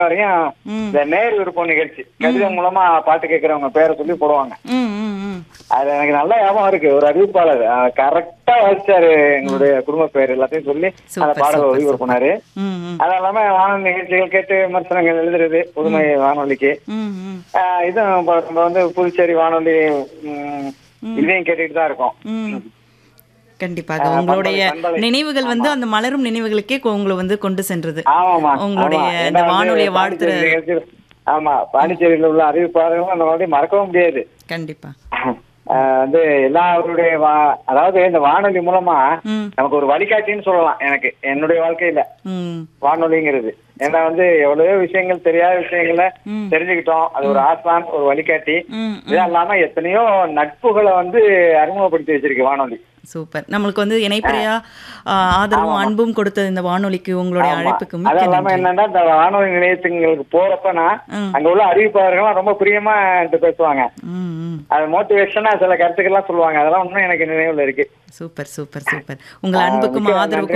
வரையும் ம். இந்த நேர் விருப்பம் நிகழ்ச்சி கடிதம் மூலமா பாட்டு கேட்கறவங்க பேரை சொல்லி போடுவாங்க ம் ம் ம் அது எனக்கு நல்ல ஞாபகம் இருக்கு ஒரு அறிவிப்பாளர் கரெக்டா வாசிச்சாரு எங்களுடைய குடும்ப பேர் எல்லாத்தையும் சொல்லி அந்த சூப்பர், பாடலை சூப்பர், ஒளிபரப்புனாரு ம் ம் அது இல்லாம வானொலி நிகழ்ச்சிகள் கேட்டு விமர்சனங்கள் எழுதுறது புதுமை வானொலிக்கு ம் ம் ஆஹ் இதுவும் இப்ப நம்ம வந்து புதுச்சேரி வானொலி ம், இதையும் கேட்டுட்டு தான் இருக்கோம் ம் கண்டிப்பாக ஆ, உங்களுடைய பண்பலை, பண்பலை. நினைவுகள் வந்து அந்த மலரும் நினைவுகளுக்கே கொ- உங்களை வந்து கொண்டு சென்றது ஆமாமா உங்களுடைய ஆமா. இந்த ஏன்னா வந்து வானொலியை வாழ்த்துற பாண்டிச்சேரி நிகழ்ச்சியில் ஆமா பாண்டிச்சேரியில் உள்ள அறிவிப்பாளர்களும் அந்த மாதிரி மறக்கவும் முடியாது கண்டிப்பா ஆஹ் வந்து எல்லாருடைய வா- அதாவது இந்த வானொலி மூலமா ம் நமக்கு ஒரு வழிகாட்டின்னு சொல்லலாம் எனக்கு என்னுடைய வாழ்க்கையில ம் வானொலிங்கிறது ஏன்னா வந்து எவ்வளவோ விஷயங்கள் தெரியாத விஷயங்களை ம். தெரிஞ்சுக்கிட்டோம் அது ஒரு ஆசான் ஒரு வழிகாட்டி ம் இதெல்லாம் இல்லாம எத்தனையோ நட்புகளை வந்து அறிமுகப்படுத்தி வச்சிருக்கு வானொலி சூப்பர் நம்மளுக்கு வந்து இணைப்பிரியா ஆ, ஆதரவும் அன்பும் கொடுத்த இந்த வானொலிக்கு உங்களுடைய ஆமா. அழைப்புக்கு அது மிக்க இல்லாம நன்றி என்னன்னா இந்த வானொலி நிலையத்துங்களுக்கு போறப்ப நான் ம். அங்க உள்ள அறிவிப்பாளர்கள்லாம் ரொம்ப பிரியமா என்கிட்ட பேசுவாங்க ம் ம் அது மோட்டிவேஷனா சில கருத்துக்கள்லாம் சொல்லுவாங்க அதெல்லாம் இன்னும் எனக்கு நினைவுல இருக்கு சூப்பர் சூப்பர் சூப்பர் உங்கள் ஆ, அன்புக்கும் மிக்க ஆதரவுக்கும்